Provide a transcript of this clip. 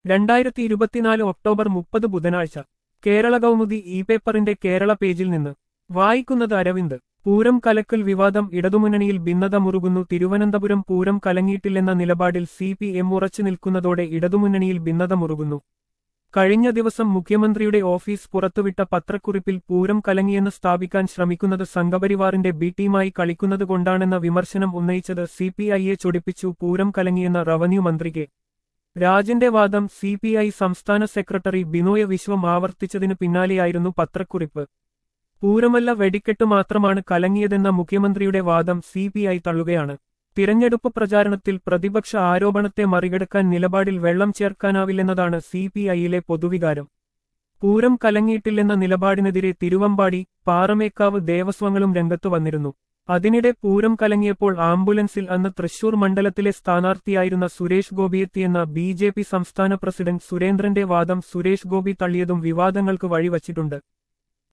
രണ്ടായിരത്തി ഇരുപത്തിനാല് ഒക്ടോബർ മുപ്പത് ബുധനാഴ്ച കേരള കൗമുദി ഇ പേപ്പറിന്റെ കേരള പേജിൽ നിന്ന് വായിക്കുന്നത് അരവിന്ദ് പൂരം കലക്കൽ വിവാദം ഇടതുമുന്നണിയിൽ ഭിന്നത മുറുകുന്നു തിരുവനന്തപുരം പൂരം കലങ്ങിയിട്ടില്ലെന്ന നിലപാടിൽ സി പി എം ഉറച്ചു നിൽക്കുന്നതോടെ ഇടതുമുന്നണിയിൽ ഭിന്നത മുറുകുന്നു കഴിഞ്ഞ ദിവസം മുഖ്യമന്ത്രിയുടെ ഓഫീസ് പുറത്തുവിട്ട പത്രക്കുറിപ്പിൽ പൂരം കലങ്ങിയെന്ന് സ്ഥാപിക്കാൻ ശ്രമിക്കുന്നത് സംഘപരിവാറിന്റെ ബി ടീമായി കളിക്കുന്നതുകൊണ്ടാണെന്ന വിമർശനം ഉന്നയിച്ചത് സി പി ഐയെ ചൊടിപ്പിച്ചു പൂരം കലങ്ങിയെന്ന റവന്യൂ മന്ത്രി കെ രാജന്റെ വാദം സി പി ഐ സംസ്ഥാന സെക്രട്ടറി ബിനോയ് വിശ്വം ആവർത്തിച്ചതിനു പിന്നാലെയായിരുന്നു പത്രക്കുറിപ്പ് പൂരമല്ല വെടിക്കെട്ട് മാത്രമാണ് കലങ്ങിയതെന്ന മുഖ്യമന്ത്രിയുടെ വാദം സി പി ഐ തള്ളുകയാണ് തിരഞ്ഞെടുപ്പ് പ്രചാരണത്തിൽ പ്രതിപക്ഷ ആരോപണത്തെ മറികടക്കാൻ നിലപാടിൽ വെള്ളം ചേർക്കാനാവില്ലെന്നതാണ് സി പി ഐയിലെ പൊതുവികാരം പൂരം കലങ്ങിയിട്ടില്ലെന്ന നിലപാടിനെതിരെ തിരുവമ്പാടി പാറമേക്കാവ് ദേവസ്വങ്ങളും രംഗത്തു വന്നിരുന്നു അതിനിടെ പൂരം കലങ്ങിയപ്പോൾ ആംബുലൻസിൽ അന്ന് തൃശൂർ മണ്ഡലത്തിലെ സ്ഥാനാർത്ഥിയായിരുന്ന സുരേഷ് ഗോപിയെത്തിയെന്ന ബി ജെ പി സംസ്ഥാന പ്രസിഡന്റ് സുരേന്ദ്രന്റെ വാദം സുരേഷ് ഗോപി തള്ളിയതും വിവാദങ്ങൾക്ക് വഴിവച്ചിട്ടുണ്ട്